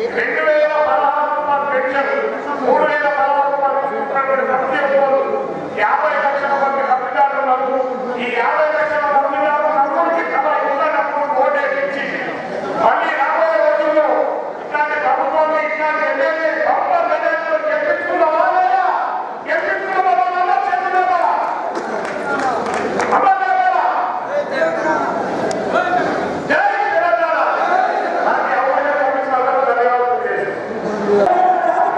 రెండు వేల పదహారు రూపాయల పెన్షన్ మూడు వేల పదహారు రూపాయలు తీసుకుంటున్నటువంటి ప్రతి ఒక్కరు యాభై లక్షల మంది లబ్ధిదారులకు ఈ యాభై లక్షల లబ్ధిదారులందరికీ తమ ఇళ్ళకు ఓటేపించి మళ్ళీ రాబోయే రోజుల్లో ఇట్లాంటి ప్రభుత్వాన్ని ఇట్లాంటి ఎమ్మెల్యే బంపర్ మెజార్టీతో గెలిపించుకున్నావా లేదా? గెలిపించుకున్నావా లేదా? చేతులెత్తాలా? అమర్నాథాలా? జై తెలంగాణ నాకు ఈ అవకాశం కల్పించినందుకు ధన్యవాదాలు తెలియజేస్తున్నాను.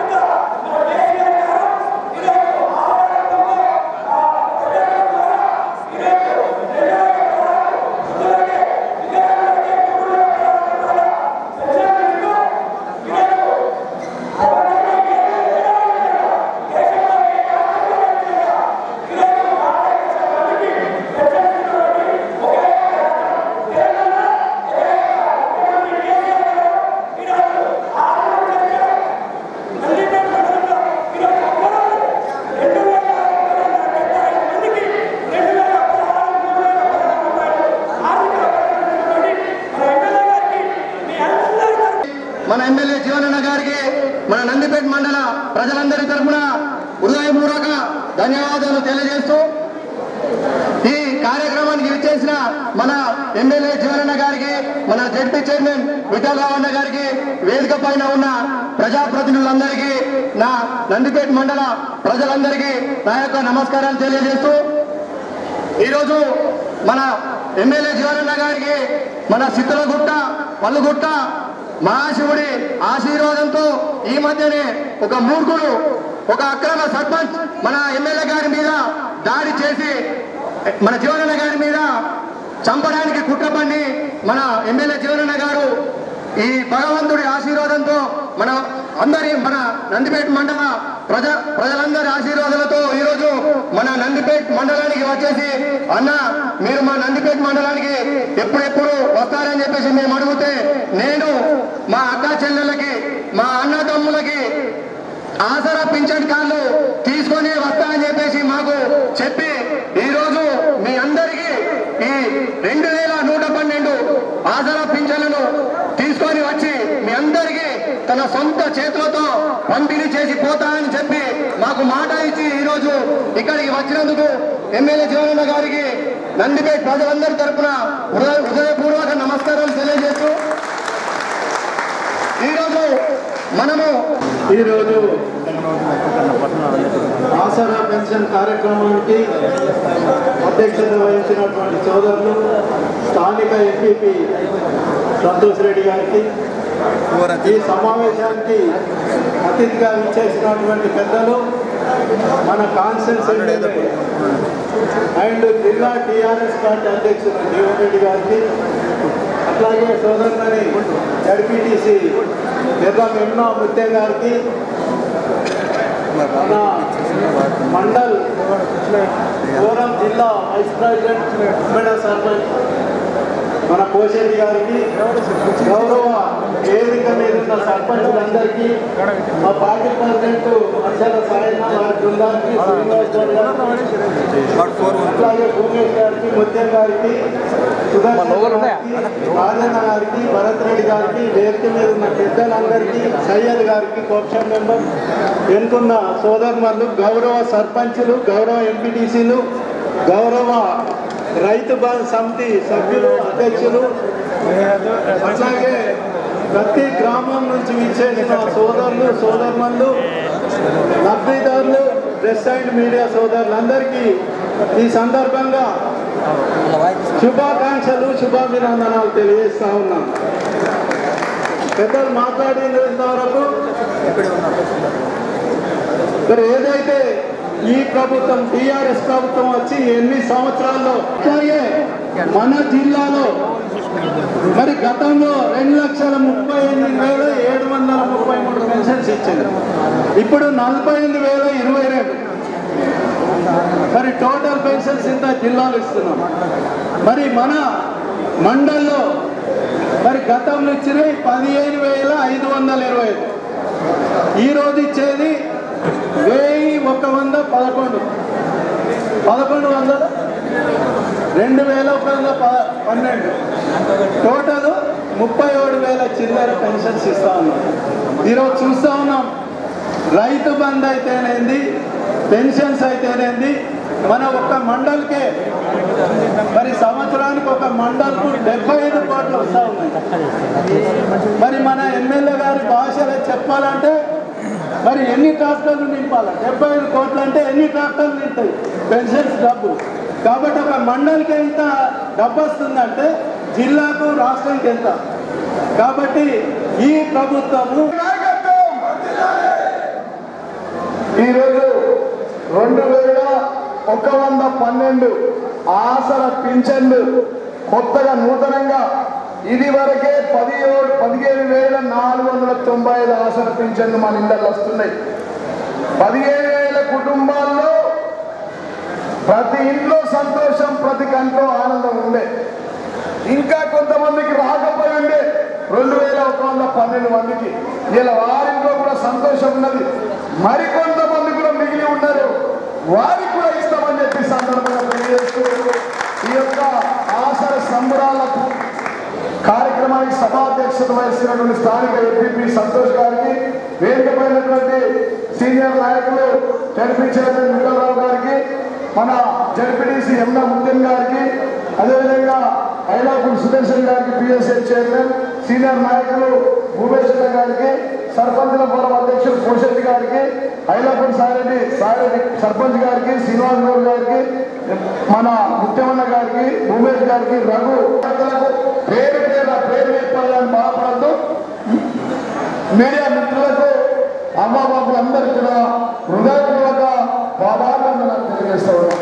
మన ఎమ్మెల్యే జీవనన్న గారికి మన నందిపేట మండల ప్రజలందరి తరఫున హృదయపూర్వక ధన్యవాదాలు తెలియజేస్తూ ఈ కార్యక్రమానికి విచ్చేసిన మన ఎమ్మెల్యే జీవనన్న గారికి మన జడ్పీ చైర్మన్ విఠలరావు అన్న గారికి వేదిక పైన ఉన్న ప్రజాప్రతినిధులందరికీ నా నందిపేట మండల ప్రజలందరికీ నా యొక్క నమస్కారాలు తెలియజేస్తూ ఈరోజు మన ఎమ్మెల్యే జీవనన్న గారికి మన సిద్ధులగుట్ట పల్లుగుట్ట మహాశివుడి ఆశీర్వాదంతో ఈ మధ్యనే ఒక మూర్ఖుడు ఒక అక్రమ సర్పంచ్ మన ఎమ్మెల్యే గారి మీద దాడి చేసి మన జీవనన్న గారి మీద చంపడానికి కుట్రపండి మన ఎమ్మెల్యే జీవనన్న గారు ఈ భగవంతుడి ఆశీర్వాదంతో మన అందరి మన నందిపేట మండల ప్రజ ప్రజలందరి ఆశీర్వాదాలతో ఈరోజు మన నందిపేట మండలానికి వచ్చేసి అన్న మీరు మా నందిపేట మండలానికి ఎప్పుడెప్పుడు వస్తారని చెప్పేసి మేము అడిగితే నేను మా అక్క చెల్లెలకి మా అన్న తమ్ములకి ఆసరా పింఛన్ కార్డు తీసుకొని వస్తా అని చెప్పేసి మాకు చెప్పి ఈరోజు మీ అందరికీ ఈ రెండు వేల నూట పన్నెండు ఆసరా పింఛన్లను తీసుకొని వచ్చి మీ అందరికీ తన సొంత చేతులతో పంపిణీ చేసి పోతా అని చెప్పి మాకు మాట ఇచ్చి ఈరోజు ఇక్కడికి వచ్చినందుకు ఎమ్మెల్యే జీవనన్న గారికి నందిపేట ప్రజలందరి తరపున హృదయ హృదయపూర్వక నమస్కారాలు తెలియజేస్తూ ఈరోజు మనము ఈరోజు ఆసరా పెన్షన్ కార్యక్రమానికి అధ్యక్షత వహించినటువంటి సోదరులు స్థానిక ఎంపీపీ సంతోష్ రెడ్డి గారికి ఈ సమావేశానికి అతిథిగా విచ్చేసినటువంటి పెద్దలు మన కాన్సెన్స్ అండ్ జిల్లా టీఆర్ఎస్ పార్టీ అధ్యక్షులు జీవన్ రెడ్డి గారికి అట్లాగే సోదరులని జడ్పీటీసీ ఎర్ర మెమ్నా ముత్యం గారికి మన మండల్ కోరం జిల్లా వైస్ ప్రెసిడెంట్ ఉమ్మడ సర్పంచ్ మన కోశెట్టి గారికి గౌరవ వేదిక మీద ఉన్న సర్పంచులందరికీ మా పార్టీ ప్రెసిడెంట్ అక్షర సాయన్న వారి బృందానికి శ్రీనివాస్ గౌడ్ గారికి అట్లాగే భువనేష్ గారికి ముత్యం గారికి సుదర్శన్ గారికి రాజన్న గారికి భరత్ రెడ్డి గారికి వేదిక మీద ఉన్న పెద్దలందరికీ సయ్యద్ గారికి కోప్షన్ మెంబర్ ఎన్నుకున్న సోదరుమల్లు గౌరవ సర్పంచులు గౌరవ ఎంపీటీసీలు గౌరవ రైతు బంధు సమితి సభ్యులు అధ్యక్షులు అట్లాగే ప్రతి గ్రామం నుంచి విచ్చేసిన సోదరులు సోదరుమల్లు లబ్ధిదారులు ప్రెస్ అండ్ మీడియా సోదరులందరికీ ఈ సందర్భంగా శుభాకాంక్షలు శుభాభినందనాలు తెలియజేస్తా ఉన్నాం పెద్దలు మాట్లాడినంత వరకు మరి ఏదైతే ఈ ప్రభుత్వం టీఆర్ఎస్ ప్రభుత్వం వచ్చి ఎన్ని సంవత్సరాల్లో అట్లాగే మన జిల్లాలో మరి గతంలో రెండు లక్షల ముప్పై ఎనిమిది వేల ఏడు వందల ముప్పై మూడు పెన్షన్స్ ఇచ్చింది ఇప్పుడు నలభై ఎనిమిది వేల ఇరవై రెండు మరి టోటల్ పెన్షన్స్ ఇంత జిల్లాలు ఇస్తున్నాం మరి మన మండల్లో మరి గతంలో ఇచ్చినవి పదిహేను వేల ఐదు వందల ఇరవై ఐదు ఈరోజు ఇచ్చేది వెయ్యి ఒక వంద పదకొండు పదకొండు వందల రెండు వేల ఒక వంద ప- పన్నెండు టోటల్ ముప్పై ఏడు వేల చిల్లర పెన్షన్స్ ఇస్తా ఉన్నాం ఈరోజు చూస్తా ఉన్నాం రైతు బంద్ అయితేనేంది పెన్షన్స్ అయితేనేంది మన ఒక్క మండల్కే మరి సంవత్సరానికి ఒక మండల్కు డెబ్బై ఐదు కోట్లు వస్తూ ఉన్నాయి మరి మన ఎమ్మెల్యే గారి భాషలో చెప్పాలంటే మరి ఎన్ని ట్రాక్టర్లు నింపాలి డెబ్బై ఐదు కోట్లు అంటే ఎన్ని ట్రాక్టర్లు నింటాయి పెన్షన్స్ డబ్బు కాబట్టి ఒక మండలికి ఎంత డబ్బు వస్తుందంటే జిల్లాకు రాష్ట్రానికి ఎంత కాబట్టి ఈ ప్రభుత్వము ఈరోజు రెండు వేల ఒక వంద పన్నెండు ఆసర పింఛన్లు కొత్తగా నూతనంగా ఇది వరకే పదిహేడు పదిహేను వేల నాలుగు వందల తొంభై ఐదు ఆసర పింఛన్లు మన ఇళ్ళల్లో వస్తున్నాయి పదిహేను వేల కుటుంబాల్లో ప్రతి ఇంట్లో సంతోషం ప్రతి కంట్లో ఆనందం ఉండే ఇంకా కొంతమందికి రాకపోయి ఉండే రెండు వేల ఒక వంద పన్నెండు మందికి ఇలా వారింట్లో కూడా సంతోషం ఉన్నది మరికొంతమంది కూడా మిగిలి ఉన్నారు వారికి కూడా ఇస్తామని చెప్పి సందర్భంగా తెలియజేస్తూ ఈ యొక్క ఆసర సంబరాలకు కార్యక్రమానికి సభాధ్యక్షత వహిస్తున్నటువంటి స్థానిక ఎంపీపీ సంతోష్ గారికి వేదికపైనటువంటి సీనియర్ నాయకులు జడ్పీ చైర్మన్ విఠలరావు గారికి మన జడ్పీడీసీ ఎండ ముత్యం గారికి అదేవిధంగా ఐలాపూర్ సుదర్శన్ గారికి పిఎస్ఏ చైర్మన్ సీనియర్ నాయకులు భూమేశ్వర గారికి సర్పంచుల ఫోరం అధ్యక్షులు కోశెట్టి గారికి ఐలాపూర్ సారెడ్డి సారెడ్డి సర్పంచ్ గారికి శ్రీనివాస్ గౌడ్ గారికి మన ముత్యమన్న గారికి భూమేష్ గారికి రఘు పెద్దలకు పేరు పేరు పేరు చెప్పాలని బాధపడద్దు మీడియా మిత్రులకు అమ్మాబాబులు అందరికీ కూడా హృదయపూర్వక బాధాలను తెలియజేస్తా ఉన్నాం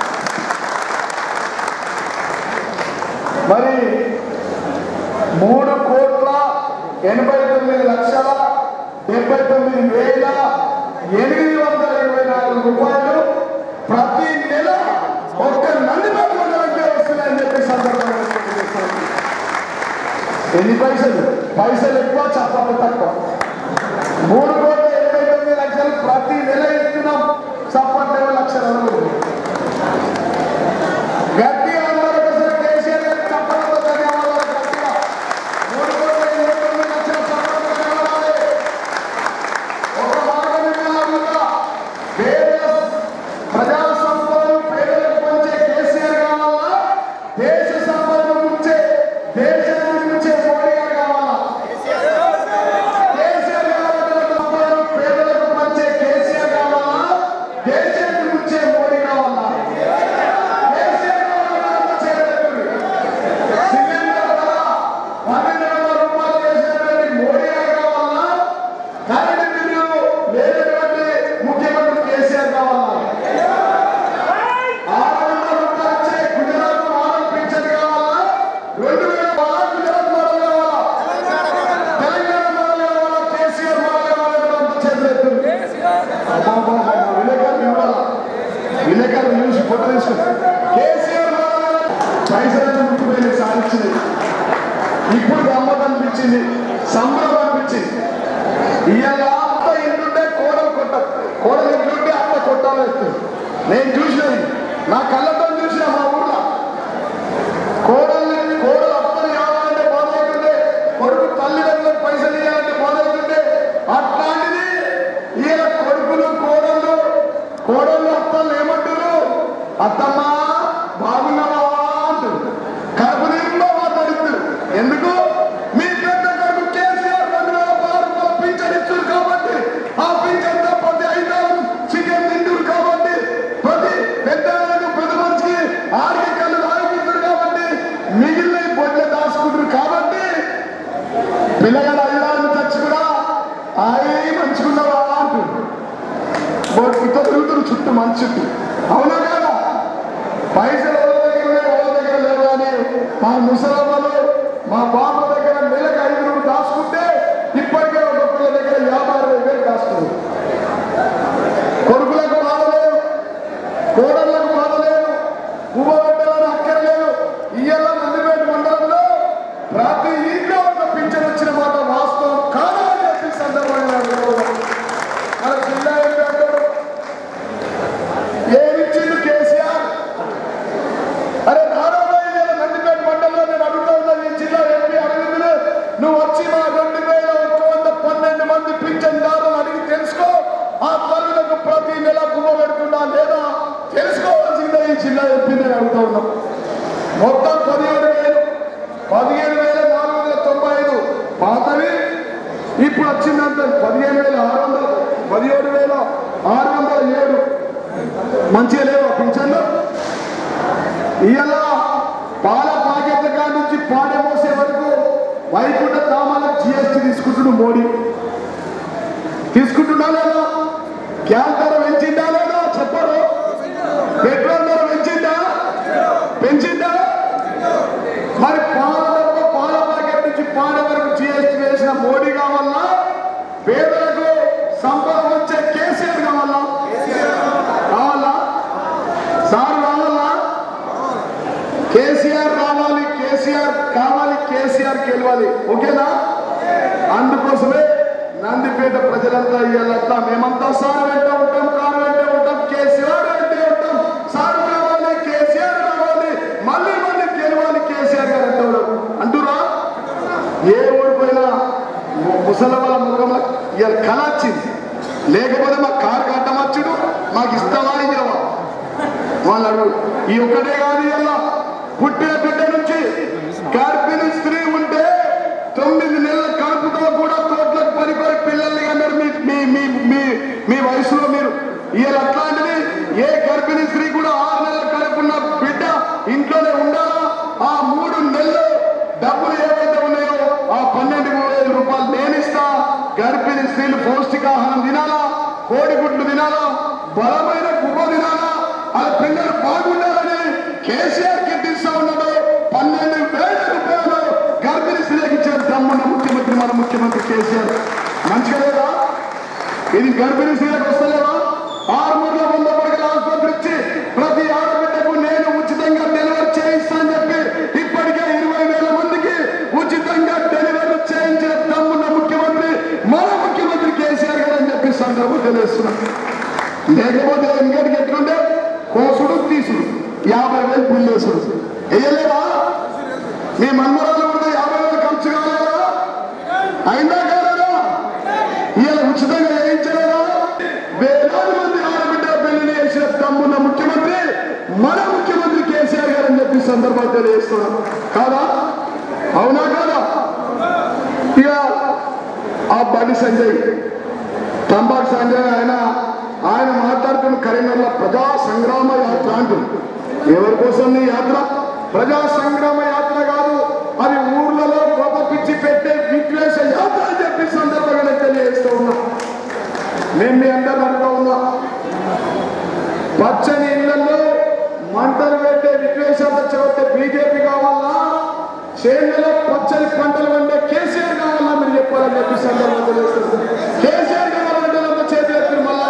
మరి మూడు కోట్ల ఎనభై తొమ్మిది లక్షల డెబ్బై తొమ్మిది వేల ఎనిమిది వందల ఇరవై నాలుగు రూపాయలు ప్రతి నెల ఒక్క నందిపేట మండలంకే వస్తున్నాయని చెప్పి సందర్భంగా తెలియజేస్తున్నాను. ఎన్ని పైసలు పైసలు ఎక్కువ చప్పాలు తక్కువ మూడు కోట్ల ఎనభై తొమ్మిది లక్షలు ప్రతి నెల ఇస్తున్నాం చప్పట్లు లక్షల రూపాయలు గట్టిగా అందరూ ఒకసారి కేసీఆర్ గారికి చప్పట్లతో ధన్యవాదాలు గట్టిగా. మూడు కోట్ల ఇరవై తొమ్మిది లక్షల చప్పట్లతో ధన్యవాదాలు. ఒక మార్గం వినాలంగా పేద ప్రజా సంపదను పేదలకు పంచే కేసీఆర్ కావాలా దేశ సంపదను ముంచే దేశాన్ని ముంచే మోడీ గారు కావాలా కేసీఆర్ కావాలంటే సంపదను పేదలకు పంచే కేసీఆర్ కావాలా దేశాన్ని ముంచే మోడీ కావాలా కేసీఆర్ కావాలా చేయలేదు సిలిండర్ ధర పన్నెండు వందల రూపాయలు చేసినటువంటి మోడీ గారు కావాలా కరెంటు బిల్లు లేనటువంటి ముఖ్యమంత్రి కేసీఆర్ కావాలా ఆరు వందల రూపాయలు వచ్చే గుజరాత్ మోడల్ పింఛన్ కావాలా రెండు వేల కావాలా గుజరాత్ మోడల్ కావాలా తెలంగాణ మోడల్ కావాలా కేసీఆర్ మోడల్ కావాలంటే అంత చేతులు విలేకరులు ఇవ్వాలా విలేకరులు చూసి ఫోటో తీసుకుని కేసీఆర్ మోడల్ పైసలను ముట్టుపోయి సాధించింది ఇప్పుడు గమ్మత్ అనిపించింది సంబరం అనిపించింది ఇవాళ అత్త ఇంటుంటే కోడలు కొట్ట కోడలు ఇంటుంటే అత్త కొట్టాలేస్తుంది నేను చూసినది నా కళ్ళతో చూసిన మా ఊర్లో కోడల్ని కోడలు అత్తని కావాలంటే బాధ అవుతుంటే కొడుకు తల్లిదండ్రులకు పైసలు ఇవ్వాలంటే బాధ అవుతుంటే అట్లాంటిది ఈయన కొడుకులు కోడళ్ళు కోడళ్ళు అత్తలు ఏమంటారు అత్తమ్మా బాగున్నావా అంటారు కడుపు నిండా మాట్లాడుతారు ఎందుకు మీ పెద్ద కొడుకు కేసీఆర్ రెండు వేల పదహారు రూపాయలు పింఛన్ ఇచ్చారు కాబట్టి ఆ పింఛన్తో ప్రతి ఐదారు చికెన్ తింటారు కాబట్టి ప్రతి పెద్ద పెద్ద మనిషికి ఆడికి కళ్ళు తాగిపోతారు కాబట్టి మిగిలిన బొడ్లు దాచుకుంటారు కాబట్టి పిల్లగాడు అల్లాన్ని తెచ్చి కూడా ఆయే మంచుకున్నావా అంటారు బొట్టుతో తిరుగుతారు చుట్టూ మంచి చుట్టూ అవునా కదా పైసలు ఎవరి దగ్గర ఉన్నాయి, ఎవరి దగ్గర లేవు అని మా ముసలమ్మలు మా బాబు దగ్గర నెలకు ఐదు రూపాయలు దాచుకుంటే ఇప్పటికే ఒక్కొక్కరి దగ్గర యాభై అరవై వేలు దాచుకుంది కొడుకులకు బాధ లేదు కోడళ్లకు బాధ లేదు ఉవ్వబెట్టాలని అక్కర్లేదు ఇయ్యాల నందిపేట మండలంలో ప్రతి ఇంట్లో ఒక పింఛన్ వచ్చిన మాట వాస్తవం కాదా అని చెప్పి సందర్భంగా వినోదం. మన జిల్లా ఏంటంటే ఏమిచ్చిండు కేసీఆర్ అరే నారాయణ నందిపేట మండలంలో నేను అడుగుతా ఉన్నా ఈ జిల్లా ఎంపీ ఈ జిల్లా చెప్పింది అని అడుగుతా ఉన్నాం మొత్తం పదిహేడు వేలు పదిహేడు వేల నాలుగు వందల తొంభై ఐదు పాతవి ఇప్పుడు వచ్చిందంత పదిహేను వేల ఆరు వందల పదిహేడు వేల ఆరు వందల ఏడు మంచిగా లేవు పింఛన్లు ఇవాళ పాల ప్యాకెట్ల కాడి నుంచి పాడే మోసే వరకు వైకుంఠ ధామాలకు జిఎస్టీ తీసుకుంటున్నాడు మోడీ తీసుకుంటున్నా లేదా గ్యాస్ ధర పెంచిందా లేదా చెప్పరు పెట్రోల్ ధర పెంచిందా పెంచిందా మరి పాల డబ్బా పాల ప్యాకెట్ నుంచి పాల వరకు జిఎస్టీ వేసిన మోడీ కావాలా పేదలకు సంపద వచ్చే కేసీఆర్ కావాలా కావాలా సార్ కావాలా కేసీఆర్ రావాలి కేసీఆర్ కావాలి కేసీఆర్ గెలవాలి ఓకేనా అందుకోసమే నందిపేట ప్రజలంతా ఇయ్యాలంతా మేమంతా సార్ వెంట ఉంటాం కారు వెంట ఉంటాం కేసీఆర్ వెంట ఉంటాం సార్ కావాలి కేసీఆర్ కావాలి మళ్ళీ మళ్ళీ గెలవాలి కేసీఆర్ గారు అంటారు అంటురా ఏ ఊడిపోయినా ముసలి వాళ్ళ ముఖంలో ఇవాళ కళ వచ్చింది లేకపోతే మా కారు కట్టమచ్చుడు మాకు ఇస్తావా ఇవ్వవా వాళ్ళు అడుగు ఈ ఒక్కటే కాదు ఇలా పుట్టిన బిడ్డ నుంచి గర్భిణీ స్త్రీ ఉంటే తొమ్మిది నెలల కడుపుతో కూడా తోటలకు పనిపడి పిల్లల్ని అన్నారు మీ మీ మీ మీ మీ వయసులో మీరు ఇవాళ అట్లాంటిది ఏ గర్భిణీ స్త్రీ కూడా ఆరు నెలల కడుపున్న బిడ్డ ఇంట్లోనే ఉండాలా ఆ మూడు నెలలు డబ్బులు ఏవైతే ఉన్నాయో ఆ పన్నెండు వేల రూపాయలు నేను ఇస్తా గర్భిణీ స్త్రీలు పౌష్టికాహారం తినాలా కోడిగుడ్లు తినాలా బలమైన గుబ్బ తినాలా ఆ పిల్లలు బాగుండాలని కేసీఆర్ కిట్ ఇస్తా ఉన్నాడు పన్నెండు వేల రూపాయలు గర్భిణీ స్త్రీలకు ఇచ్చారు దమ్మున్న ముఖ్యమంత్రి మన ముఖ్యమంత్రి కేసీఆర్ మంచిగా లేదా ఇది గర్భిణీ స్త్రీలకు వస్తలేవా ఆరుమూరులో వంద పడకల ఆసుపత్రి ఇచ్చి ప్రతి ఆడబిడ్డకు నేను ఉచితంగా డెలివరీ చేయిస్తా అని చెప్పి ఇప్పటికే ఇరవై వేల మందికి ఉచితంగా డెలివరీ చేయించిన దమ్మున్న ముఖ్యమంత్రి మన ముఖ్యమంత్రి కేసీఆర్ గారు అని చెప్పి సందర్భం తెలియజేస్తున్నాం లేకపోతే ఇంకటికి ఎట్లుంటే కోసుడు తీసుడు యాభై వేలు బిల్లేసుడు వేయలేదా మీ మన్మరాలు కూడా యాభై వేలు ఖర్చు కాలేదా అయినా కాలేదా ఇలా ఉచితంగా వేయించలేదా వేలాది మంది ఆడబిడ్డ పెళ్లి చేసిన తమ్మున్న ముఖ్యమంత్రి మన ముఖ్యమంత్రి కేసీఆర్ గారు అని చెప్పి సందర్భాలు తెలియజేస్తున్నాం కాదా అవునా కాదా ఇక ఆ బండి సంజయ్ తంబాకు సంజయ్ ఆయన ఆయన మాట్లాడుతున్న కరీంనగర్లో ప్రజా సంగ్రామ యాత్ర అంటుంది ఎవరి కోసం నీ యాత్ర ప్రజా సంగ్రామ యాత్ర కాదు అది ఊర్లలో కొత్త పిచ్చి పెట్టే విద్వేష యాత్ర అని చెప్పి సందర్భంగా నేను తెలియజేస్తూ ఉన్నా నేను మీ అందరూ అడుగుతా ఉన్నా పచ్చని ఇళ్లలో మంటలు పెట్టే విద్వేషాలు వచ్చే బీజేపీ కావాలా చేనులో పచ్చని పంటలు వండే కేసీఆర్ కావాలా మీరు చెప్పాలని చెప్పి సందర్భంగా తెలియజేస్తున్నారు కేసీఆర్ కావాలంటే అంత చేతులు ఎత్తురు మళ్ళా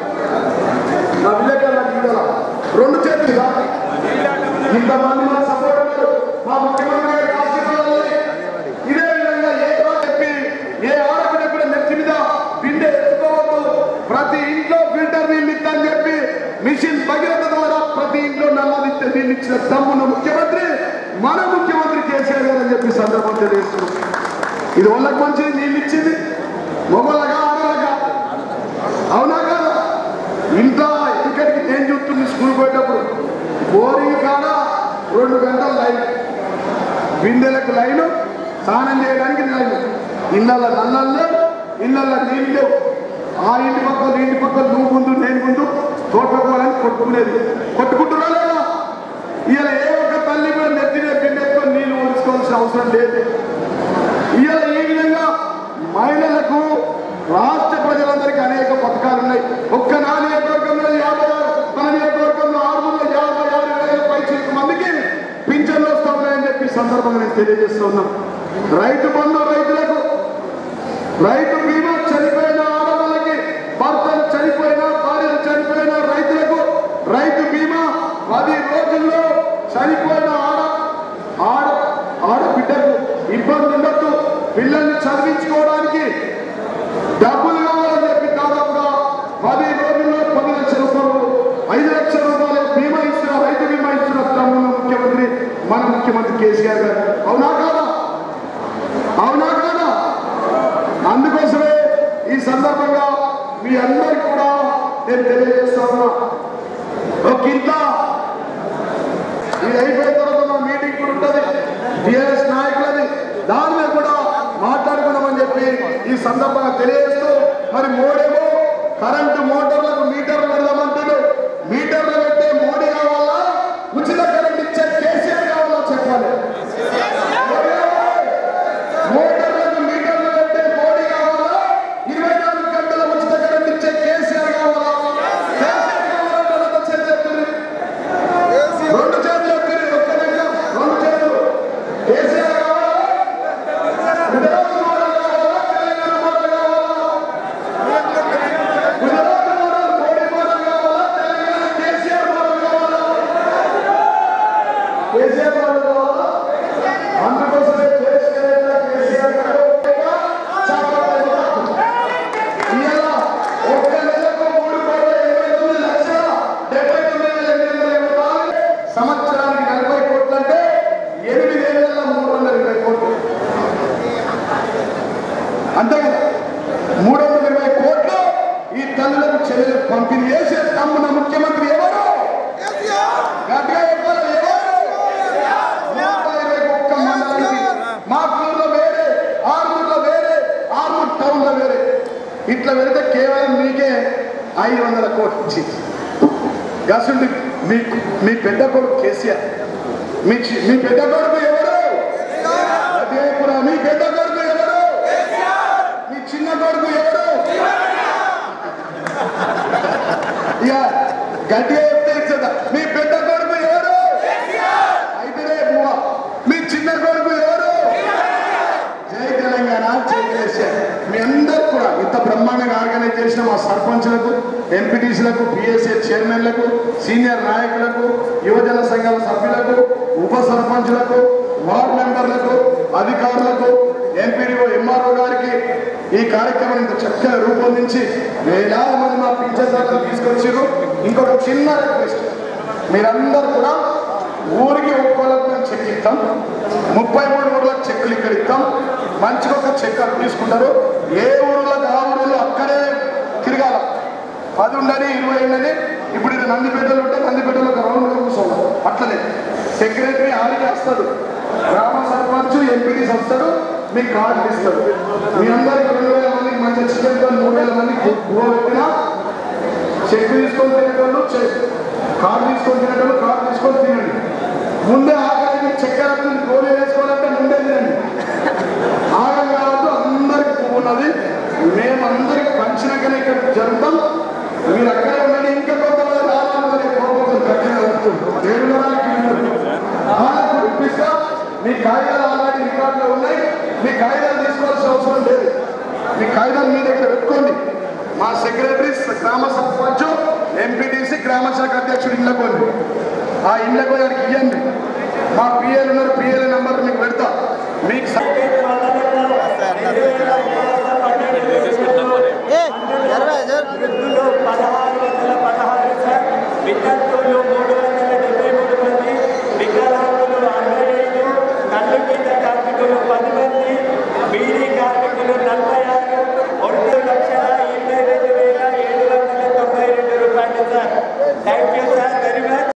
నా విలేకరుల గీతల రెండు చేతులుగా ఇంతమంది మా సపోర్ట్ ఉన్నారు మా ముఖ్యమంత్రి గారి ఆశీర్వాదాలు ఇదే విధంగా ఏ రోజు చెప్పి ఏ ఆడపిల్ల కూడా నెత్తి మీద బిందె ఎత్తుకోవద్దు ప్రతి ఇంట్లో ఫిల్టర్ నీళ్ళు ఇద్దని చెప్పి మిషన్ భగీరథ ద్వారా ప్రతి ఇంట్లో నల్లది ఇచ్చే నీళ్ళు ఇచ్చిన తమ్మున్న ముఖ్యమంత్రి మన ముఖ్యమంత్రి కేసీఆర్ గారు అని చెప్పి సందర్భం తెలియజేస్తున్నాం ఇది వాళ్ళకి మంచి నీళ్ళు ఇచ్చింది మొగోళ్ళగా ఆడవాళ్ళగా అవునా కాదా ఇంత ఇక్కడికి నేను చూస్తుంది స్కూల్ పోయేటప్పుడు బోరింగ్ కాడ రెండు గంటల లైన్ బిందెలకు లైను స్నానం చేయడానికి లైన్ ఇళ్ళ నల్లల్లో ఇళ్ళ నీళ్ళు లేవు ఆ ఇంటి పక్కన ఇంటి పక్కన నువ్వు ముందు నేను ముందు తోటకోవాలని కొట్టుకునేది కొట్టుకుంటున్నా లేదా ఇవాళ ఏ ఒక్క తల్లి కూడా నెత్తిన బిందెతో నీళ్లు ఊడ్చుకోవాల్సిన అవసరం లేదు ఇవాళ ఈ విధంగా మహిళలకు రాష్ట్ర ప్రజలందరికీ అనేక పథకాలు ఉన్నాయి ఒక్క నా నియోజకవర్గంలో యాభై ఆరు మన నియోజకవర్గంలో ఆరు వందల యాభై ఆరు వేల పైచిలకు మందికి పింఛన్లు వస్తా ఉన్నాయని చెప్పి ఈ సందర్భంగా నేను తెలియజేస్తూ ఉన్నాను రైతు బంధు రైతులకు రైతు బీమా చనిపోయిన ఆడవాళ్ళకి భర్తలు చనిపోయినా భార్యలు చనిపోయిన రైతులకు రైతు బీమా పది రోజుల్లో చనిపోయిన ఆడ ఆడ ఆడబిడ్డకు ఇబ్బంది ఉండొద్దు పిల్లల్ని చదివించుకోవడానికి డబ్బులు కావాలని చెప్పి దాదాపుగా పది రోజుల్లో పది లక్షల రూపాయలు ఐదు లక్షల రూపాయలు బీమా ఇస్తున్న రైతు బీమా ఇస్తున్న తమ్మున్న ముఖ్యమంత్రి మన ముఖ్యమంత్రి కేసీఆర్ గారు అవునా కాదా అవునా కాదా అందుకోసమే ఈ సందర్భంగా మీ అందరికి కూడా నేను తెలియజేస్తా ఉన్నా ఒక ఇంత ఇది అయిపోయిన తర్వాత మా మీటింగ్ కూడా ఉంటుంది టిఆర్ఎస్ నాయకులని దాని మీద కూడా మాట్లాడుకున్నామని చెప్పి ఈ సందర్భంగా తెలియజేస్తూ మరి మోడేమో కరెంటు మోటార్లకు మీటర్లు పెడదామంటాడు మీటర్లు పెట్టే మోడీ కావాలా ఉచిత కరెంట్ ఇచ్చే కేసీఆర్ కావాలా చెప్పాలి మోటార్లకు మీటర్లు పెట్టే మోడీ కావాలా ఇరవై నాలుగు గంటల ఉచిత కరెంట్ ఇచ్చే కేసీఆర్ కావాలా కేసీఆర్ కావాలా తర్వాత చేతులు ఎత్తుర్రి. రెండు చేతులు ఎత్తుర్రి. ఒక్క నిమిషం. రెండు చేతులు కేసీఆర్ కావాలా గుజరాత్ మోడల్ కావాలా తెలంగాణ మోడల్ కావాలా గుజరాత్ మోడల్ మోడీ మోడల్ కావాలా తెలంగాణ కేసీఆర్ మోడల్ కావాలా కేసీఆర్ మోడల్ కావాలా అందుకోసమే కేసీఆర్ కేసీఆర్ గారు చెప్పలేదు ఇవాళ ఒక్క నెలకు మూడు కోట్ల ఇరవై తొమ్మిది లక్షల డెబ్బై తొమ్మిది వేల ఎనిమిది వందల ఇరవై నాలుగు సంవత్సరానికి నలభై కోట్లు అంటే ఎనిమిది వేల మూడు వందల ఇరవై కోట్లు అంతే కదా మూడు వందల ఇరవై కోట్లు ఈ తల్లులకు చెల్లెలకు పంపిణీ చేసే తమ్మున ముఖ్యమంత్రి ఎవరు గట్టిగా చెప్పాలి ఎవరు నూట ఇరవై ఒక్క మండలానికి మా ఊర్లో వేరే ఆరుమూరులో వేరే ఆరుమూరు టౌన్లో వేరే ఇట్లా వెళితే కేవలం మీకే ఐదు వందల కోట్లు ఇచ్చి గసుండి మీ మీ పెద్ద కొడుకు కేసీఆర్ మీ చి- మీ పెద్ద కొడుకు ఎవరు అదే కూడా మీ పెద్ద కొడుకు ఎవరు మీ చిన్న కొడుకు ఎవరు ఇక గట్టిగా చెప్తే ఇచ్చదా మీ పెద్ద కొడుకు ఎవరు అయితేనే బువ్వ మీ చిన్న కొడుకు ఎవరు జై తెలంగాణ జై కేసీఆర్ మీ అందరూ కూడా ఇంత బ్రహ్మాండంగా ఆర్గనైజ్ చేసిన మా సర్పంచ్లకు ఎంపీటీసీలకు పిఎస్ఏ చైర్మన్లకు సీనియర్ నాయకులకు యువజన సంఘాల సభ్యులకు ఉప సర్పంచులకు వార్డు మెంబర్లకు అధికారులకు ఎంపీడీఓ ఎంఆర్ఓ గారికి ఈ కార్యక్రమం ఇంత చక్కగా రూపొందించి వేలాది మంది మా పింఛన్దారులు తీసుకొచ్చారు ఇంకొక చిన్న రిక్వెస్ట్ మీరందరూ కూడా ఊరికి ఒక్కోళ్ళకి మేము చెక్ ఇస్తాం ముప్పై మూడు ఊర్లకు చెక్కులు ఇక్కడ ఇస్తాం మంచిగా ఒక చెక్ అక్కడ తీసుకుంటారు ఏ ఊర్లకు ఆ ఊరిలో అక్కడే తిరగాల పది ఉండని ఇరవై ఉండని ఇప్పుడు ఇది నందిపేటలో ఉంటే నందిపేటలో ఒక రౌండ్ కూర్చోవాలి అట్లనే సెక్రటరీ ఆడికి వస్తాడు గ్రామ సర్పంచ్ ఎంపీడీస్ వస్తాడు మీకు కార్డు ఇస్తాడు మీ అందరికి రెండు వేల మందికి మంచి చికెన్ తో మూడు వేల మందికి గువ పెట్టినా చెక్ తీసుకొని తినేటోళ్ళు చెక్ కార్డు తీసుకొని తినేటోళ్ళు కార్డు తీసుకొని తినండి ముందే ఆకలి చక్కెర వస్తుంది గోళీ వేసుకోవాలంటే ముందే తినండి ఆగం కావద్దు అందరికి పువ్వు ఉన్నది మేమందరికి పంచినాకనే ఇక్కడ జరుగుతాం మీరు అక్కడే ఉండండి ఇంకా కొంతమంది రావాలని కోపం గట్టిగా వస్తుంది ఏడు నెలలకి వాళ్ళకు ఇప్పిస్తా మీ కాగితాలు ఆల్రెడీ రికార్డులో ఉన్నాయి మీ కాగితాలు తీసుకోవాల్సిన అవసరం లేదు మీ కాగితాలు మీ దగ్గర పెట్టుకోండి మా సెక్రటరీ గ్రామ సర్పంచ్ ఎంపీటీసీ గ్రామ శాఖ అధ్యక్షుడు ఇళ్ళ పోండి ఆ ఇళ్ళ పోయి వాడికి ఇవ్వండి మా పిఏలు ఉన్నారు పిఏల నెంబర్ మీకు పెడతా మీకు స- వృద్ధులు పదహారు వందల పదహారు సార్ విద్యార్థులు మూడు వందల డెబ్బై మూడు మంది వికలాంగులు అరవై ఐదు కళ్ళు కింద కార్మికులు పది మంది బీడీ కార్మికులు నలభై ఆరు రెండు లక్షల ఇరవై రెండు వేల ఏడు వందల తొంభై రెండు రూపాయలు sir thank you sir very much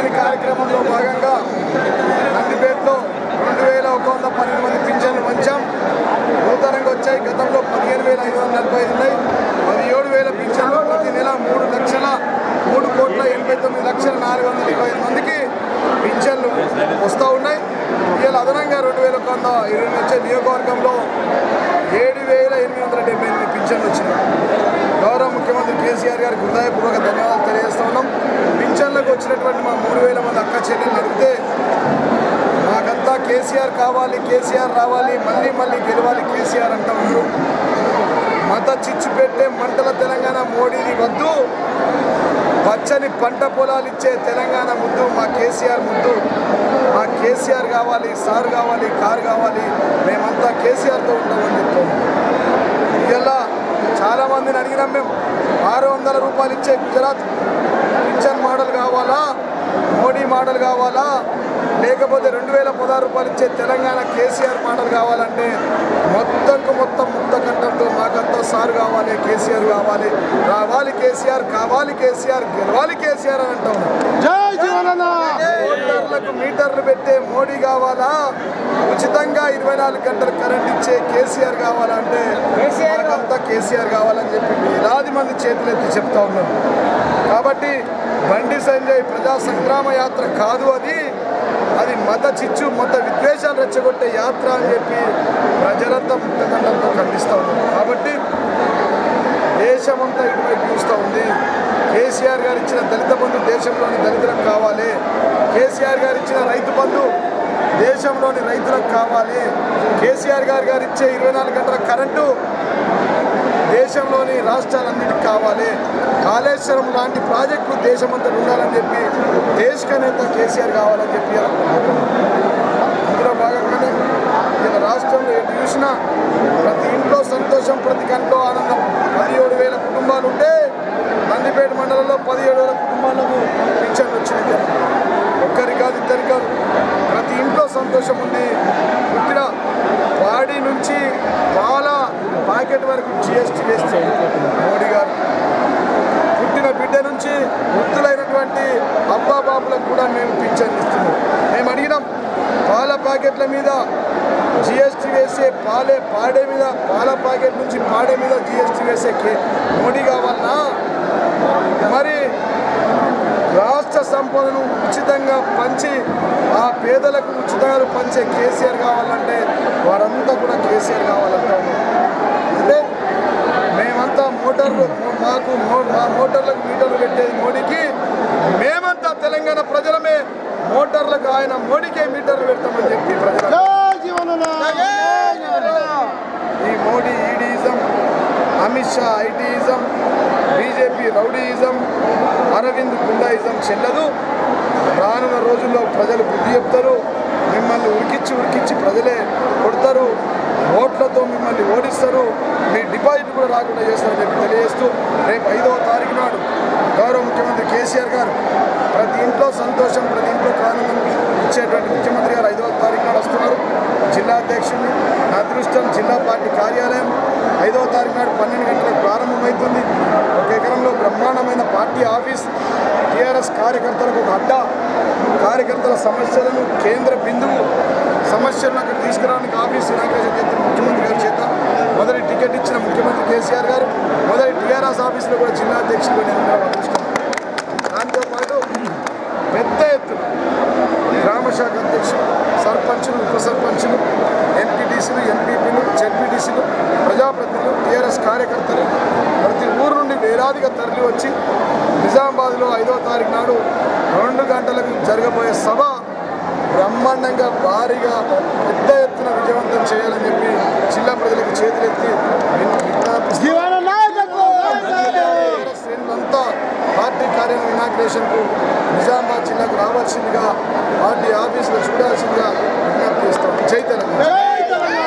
పంపిణీ కార్యక్రమంలో భాగంగా నందిపేటలో రెండు వేల ఒక వంద పన్నెండు మంది పింఛన్లు పంచాం నూతనంగా వచ్చాయి గతంలో పదిహేను వేల ఐదు వందల నలభై ఐదు ఉన్నాయి పదిహేడు వేల పింఛన్లు ప్రతి నెల మూడు లక్షల మూడు కోట్ల ఎనభై తొమ్మిది లక్షల నాలుగు వందల ఇరవై ఐదు మందికి పింఛన్లు వస్తూ ఉన్నాయి ఇవాళ అదనంగా రెండు వేల ఒక వంద ఇరవై వచ్చే నియోజకవర్గంలో ఏడు వేల ఎనిమిది వందల డెబ్బై ఎనిమిది పింఛన్లు వచ్చినాయి గౌరవ ముఖ్యమంత్రి కేసీఆర్ గారికి హృదయపూర్వక ధన్యవాదాలు తెలియజేస్తా ఉన్నాం పింఛన్లకు వచ్చినటువంటి మా మూడు వేల మంది అక్క చెల్లెలు అడిగితే మాకంతా కేసీఆర్ కావాలి కేసీఆర్ రావాలి మళ్ళీ మళ్ళీ గెలవాలి కేసీఆర్ అంటా ఉన్నారు మత చిచ్చు పెట్టే మంటల తెలంగాణ మోడీది వద్దు పచ్చని పంట పొలాలు ఇచ్చే తెలంగాణ ముద్దు మా కేసీఆర్ ముద్దు మా కేసీఆర్ కావాలి సార్ కావాలి కారు కావాలి మేమంతా కేసీఆర్తో ఉంటామని చెప్తాము ఇలా చాలా మందిని అడిగినాం మేము ఆరు వందల రూపాయలు ఇచ్చే గుజరాత్ పింఛన్ మోడల్ కావాలా మోడీ మోడల్ కావాలా లేకపోతే రెండు వేల పదహారు రూపాయలు ఇచ్చే తెలంగాణ కేసీఆర్ మోడల్ కావాలంటే మొత్తంకు మొత్తం ముక్త కంఠంతో మాకంతా సార్ కావాలి కేసీఆర్ కావాలి రావాలి కేసీఆర్ కావాలి కేసీఆర్ గెలవాలి కేసీఆర్ అని అంటాం ఓటర్లకు మీటర్లు పెట్టే మోడీ కావాలా ఉచితంగా ఇరవై నాలుగు గంటలు కరెంట్ ఇచ్చే కేసీఆర్ కావాలంటే మాకంతా కేసీఆర్ కావాలని చెప్పి వేలాది మంది చేతులెత్తి చెప్తా ఉన్నాం కాబట్టి బండి సంజయ్ ప్రజా సంగ్రామ యాత్ర కాదు అది అది మత చిచ్చు మత విద్వేషాలు రెచ్చగొట్టే యాత్ర అని చెప్పి ప్రజలంతా ముక్తఖండంతో ఖండిస్తూ ఉన్నారు కాబట్టి దేశమంతా ఇటువైపు చూస్తూ ఉంది కేసీఆర్ గారు ఇచ్చిన దళిత బంధు దేశంలోని దళితులకు కావాలి కేసీఆర్ గారు ఇచ్చిన రైతు బంధు దేశంలోని రైతులకు కావాలి కేసీఆర్ గారు గారు ఇచ్చే ఇరవై నాలుగు గంటల కరెంటు దేశంలోని రాష్ట్రాలన్నిటికీ కావాలి కాళేశ్వరం లాంటి ప్రాజెక్టులు దేశమంతా ఉండాలని చెప్పి దేశక నేత కేసీఆర్ కావాలని చెప్పి అనుకుంటున్నాం. అందులో భాగంగానే ఇలా రాష్ట్రంలో ఎటు చూసినా ప్రతి ఇంట్లో సంతోషం ప్రతి కంట్లో ఆనందం పదిహేడు వేల కుటుంబాలు ఉంటే నందిపేట మండలంలో పదిహేడు వేల కుటుంబాలకు పింఛన్ వచ్చినాయి ఒక్కరి కాదు ఇద్దరి కాదు ప్రతి ఇంట్లో సంతోషం ఉంది పుట్టిన వాడి నుంచి పాల ప్యాకెట్ వరకు జిఎస్టీ వేస్తుంది మోడీ గారు పుట్టిన బిడ్డ నుంచి వృద్ధులైనటువంటి అబ్బా బాబులకు కూడా మేము పింఛన్ ఇస్తున్నాం మేము అడిగినాం పాల ప్యాకెట్ల మీద జిఎస్టీ వేసే పాలే పాడే మీద పాల ప్యాకెట్ నుంచి పాడే మీద జిఎస్టీ వేసే కే- మోడీ కావాలన్నా మరి రాష్ట్ర సంపదను ఉచితంగా పంచి ఆ పేదలకు ఉచితంగా పంచే కేసీఆర్ కావాలంటే వారంతా కూడా కేసీఆర్ కావాలంటాము అంటే మేమంతా మోటార్లు మాకు మో- మా మోటార్లకు మీటర్లు పెట్టేది మోడీకి మేమంతా తెలంగాణ ప్రజలమే మోటార్లకు ఆయన మోడీకే మీటర్లు పెడతామని చెప్పి ప్రజలు ఈ Modi EDism Amit Shah ITism BJP rowdyism Arvind goondaism చెల్లదు రానున్న రోజుల్లో ప్రజలు బుద్ధి చెప్తారు మిమ్మల్ని ఉరికిచ్చి ఉరికిచ్చి ప్రజలే కొడతారు ఓట్లతో మిమ్మల్ని ఓడిస్తారు మీ డిపాజిట్ కూడా రాకుండా చేస్తారని చెప్పి తెలియజేస్తూ రేపు ఐదవ తారీఖు నాడు గౌరవ ముఖ్యమంత్రి కేసీఆర్ గారు ప్రతి ఇంట్లో సంతోషం ప్రతి ఇంట్లో ఆనందం ఇచ్చేటువంటి ముఖ్యమంత్రి గారు ఐదవ తారీఖు నాడు వస్తున్నారు జిల్లా అధ్యక్షుడిని నా అదృష్టం జిల్లా పార్టీ కార్యాలయం ఐదవ తారీఖు నాడు పన్నెండు గంటలకు ప్రారంభమవుతుంది ఒక ఎకరంలో బ్రహ్మాండమైన పార్టీ ఆఫీస్ టీఆర్ఎస్ కార్యకర్తలకు ఒక అడ్డా కార్యకర్తల సమస్యలను కేంద్ర బిందువు సమస్యలను అక్కడ తీసుకురావడానికి ఆఫీస్ ఇనాగ్రేషన్ చేస్తున్న ముఖ్యమంత్రి గారి చేత మొదటి టికెట్ ఇచ్చిన ముఖ్యమంత్రి కేసీఆర్ గారు మొదటి టీఆర్ఎస్ ఆఫీసులో కూడా జిల్లా అధ్యక్షుడు నేను ఉండడం అదృష్టం దాంతోపాటు పెద్ద ఎత్తున గ్రామ శాఖ అధ్యక్షులు సర్పంచులు ఉప సర్పంచులు ఎంపీటీసీలు ఎంపీపీలు జెడ్పీటీసీలు ప్రజాప్రతినిధులు టీఆర్ఎస్ కార్యకర్తలు ప్రతి ఊరు నుండి వేలాదిగా తరలి వచ్చి నిజామాబాద్లో ఐదో తారీఖు నాడు రెండు గంటలకు జరగబోయే సభ బ్రహ్మాండంగా భారీగా పెద్ద ఎత్తున విజయవంతం చేయాలని చెప్పి జిల్లా ప్రజలకు చేతులెత్తి విజ్ఞాపిస్తున్నాను. శ్రేణులంతా పార్టీ కార్యాలయం ఇనాగ్రేషన్కు నిజామాబాద్ జిల్లాకు రావాల్సిందిగా పార్టీ ఆఫీసులో చూడాల్సిందిగా విజ్ఞప్తి చేస్తాం జై తెలంగాణ